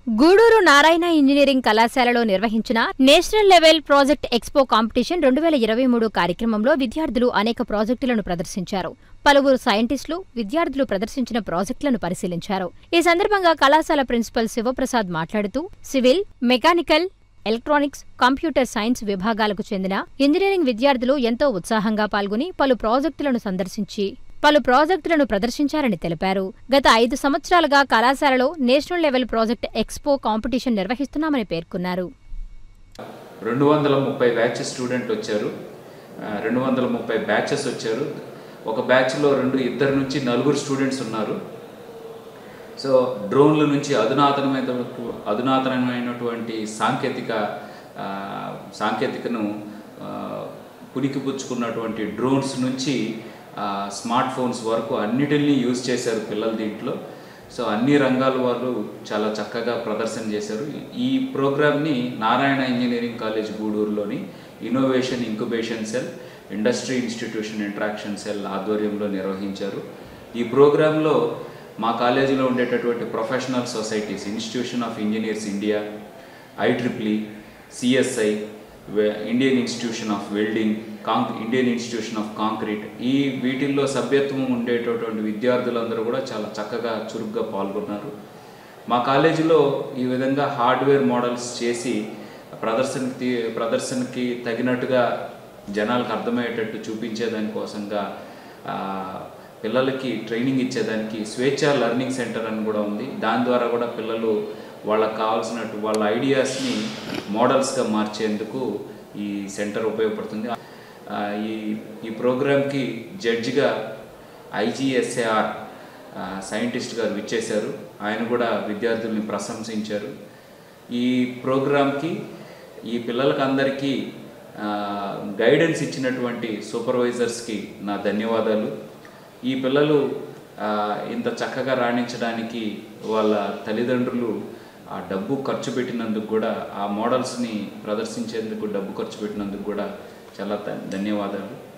Gudur Narayana engineering కళాశాలలో నిర్వహించిన national level project expo competition రెండు వేల ఇరవై మూడు కార్యక్రమంలో విద్యార్థులు అనేక ప్రాజెక్టులను ప్రదర్శించారు పలువురు సైంటిస్టులు విద్యార్థులు ప్రదర్శించిన ప్రాజెక్టులను పరిశీలించారు ఈ సందర్భంగా కళాశాల ప్రిన్సిపల్ శివప్రసాద్ మాట్లాడుతూ civil mechanical electronics computer science విభాగాలకు చెందిన ఇంజనీరింగ్ విద్యార్థులు ఎంతో ఉత్సాహంగా పాల్గొని పలు ప్రాజెక్టులను సందర్శించి పలు ప్రాజెక్టులను ప్రదర్శించారని తెలిపారు గత ఐదు సంవత్సరాలుగా కళాశాలలో national level project expo competition నిర్వహిస్తున్నామని పేర్కొన్నారు రెండు వందల ముప్పై బ్యాచ్ స్టూడెంట్ వచ్చారు ఆ, రెండు వందల ముప్పై బ్యాచెస్ వచ్చారు ఒక బ్యాచ్లో రెండు ఇద్దరు నుంచి నలుగురు స్టూడెంట్స్ ఉన్నారు సో డ్రోన్ల నుంచి అధునాతనమైన అధునాతనమైనటువంటి సాంకేతిక ఆ, సాంకేతికను ఆ, పుణికిపుచ్చుకున్నటువంటి డ్రోన్స్ నుంచి ఆ, స్మార్ట్ ఫోన్స్ వరకు అన్నిటిని యూజ్ చేశారు పిల్లలు దీంట్లో సో అన్ని రంగాల వాళ్ళు చాలా చక్కగా ప్రదర్శన చేశారు ఈ ప్రోగ్రామ్ని నారాయణ ఇంజనీరింగ్ కాలేజ్ గూడూరులోని innovation incubation cell industry institution interaction cell ఆధ్వర్యంలో నిర్వహించారు ఈ ప్రోగ్రాంలో మా కాలేజీలో ఉండేటటువంటి professional societies institution of engineers India ఐట్రిప్లీ CSI Indian institution of welding కాంక్ ఇండియన్ ఇన్స్టిట్యూషన్ ఆఫ్ కాంక్రీట్ ఈ వీటిల్లో సభ్యత్వం ఉండేటటువంటి విద్యార్థులందరూ కూడా చాలా చక్కగా చురుగ్గా పాల్గొన్నారు మా కాలేజీలో ఈ విధంగా హార్డ్వేర్ మోడల్స్ చేసి ప్రదర్శనకి ప్రదర్శనకి తగినట్టుగా జనాలకు అర్థమయ్యేటట్టు చూపించేదానికోసంగా ఆ, పిల్లలకి ట్రైనింగ్ ఇచ్చేదానికి స్వేచ్ఛ లెర్నింగ్ సెంటర్ అని కూడా ఉంది దాని ద్వారా కూడా పిల్లలు వాళ్ళకి కావాల్సినట్టు వాళ్ళ ఐడియాస్ని మోడల్స్గా మార్చేందుకు ఈ సెంటర్ ఉపయోగపడుతుంది ఆ, ఈ ఈ ప్రోగ్రామ్కి జడ్జిగా ఐజీఎస్ఏఆర్ సైంటిస్ట్ గారు విచ్చేశారు ఆయన కూడా విద్యార్థుల్ని ప్రశంసించారు ఈ ప్రోగ్రామ్కి ఈ పిల్లలకి అందరికీ గైడెన్స్ ఇచ్చినటువంటి సూపర్వైజర్స్కి నా ధన్యవాదాలు ఈ పిల్లలు ఆ, ఇంత చక్కగా రాణించడానికి వాళ్ళ తల్లిదండ్రులు ఆ డబ్బు ఖర్చు పెట్టినందుకు కూడా ఆ మోడల్స్ని ప్రదర్శించేందుకు డబ్బు ఖర్చు పెట్టినందుకు కూడా చాలా ధ- ధన్యవాదాలు